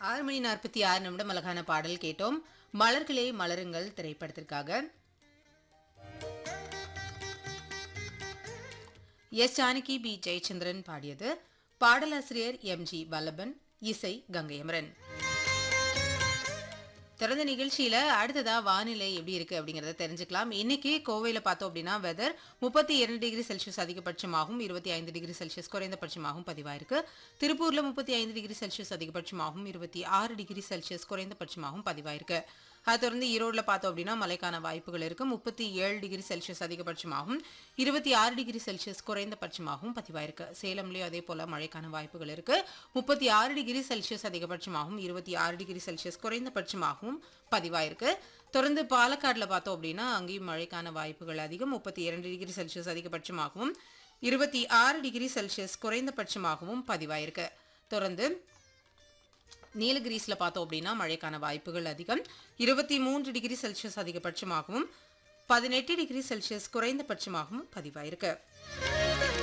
ஆறு மணி நாற்பத்தி ஆறு நிமிடம் அழகான பாடல் கேட்டோம் மலர்களே மலருங்கள் திரைப்படத்திற்காக எஸ் ஜானகி பி ஜெயச்சந்திரன் பாடியது பாடலாசிரியர் எம் ஜி வல்லபன் இசை கங்கையமரன் திறந்த நிகழ்ச்சியில அடுத்ததா வானிலை எப்படி இருக்கு அப்படிங்கறத தெரிஞ்சுக்கலாம் இன்னைக்கு கோவையில பார்த்தோம் அப்படின்னா வெதர் முப்பத்தி இரண்டு டிகிரி செல்சியஸ் அதிகபட்சமாகவும் இருபத்தி ஐந்து டிகிரி செல்சியஸ் குறைந்தபட்சமாகவும் பதிவாயிருக்கு திருப்பூர்ல முப்பத்தி ஐந்து டிகிரி செல்சியஸ் அதிகபட்சமாகவும் இருபத்தி ஆறு டிகிரி செல்சியஸ் குறைந்தபட்சமாகவும் பதிவாயிருக்கு அதை தொடர்ந்து ஈரோடுல பார்த்தோம் அப்படின்னா மழைக்கான வாய்ப்புகள் இருக்கு முப்பத்தி ஏழு டிகிரி செல்சியஸ் அதிகபட்சமாகவும் இருபத்தி ஆறு டிகிரி செல்சியஸ் குறைந்தபட்சமாகவும் பதிவாயிருக்கு சேலம்லயும் அதே போல மழைக்கான வாய்ப்புகள் இருக்கு முப்பத்தி ஆறு டிகிரி செல்சியஸ் அதிகபட்சமாகவும் இருபத்தி ஆறு டிகிரி செல்சியஸ் குறைந்தபட்சமாகவும் பதிவாயிருக்கு தொடர்ந்து பாலக்காடுல பார்த்தோம் அப்படின்னா அங்கேயும் மழைக்கான வாய்ப்புகள் அதிகம் முப்பத்தி இரண்டு டிகிரி செல்சியஸ் அதிகபட்சமாகவும் இருபத்தி ஆறு டிகிரி செல்சியஸ் குறைந்தபட்சமாகவும் பதிவாயிருக்கு தொடர்ந்து நீலகிரிஸ்ல பார்த்தோம் அப்படின்னா மழைக்கான வாய்ப்புகள் அதிகம் இருபத்தி மூன்று டிகிரி செல்சியஸ் அதிகபட்சமாகவும் பதினெட்டு டிகிரி செல்சியஸ் குறைந்தபட்சமாகவும் பதிவாயிருக்கு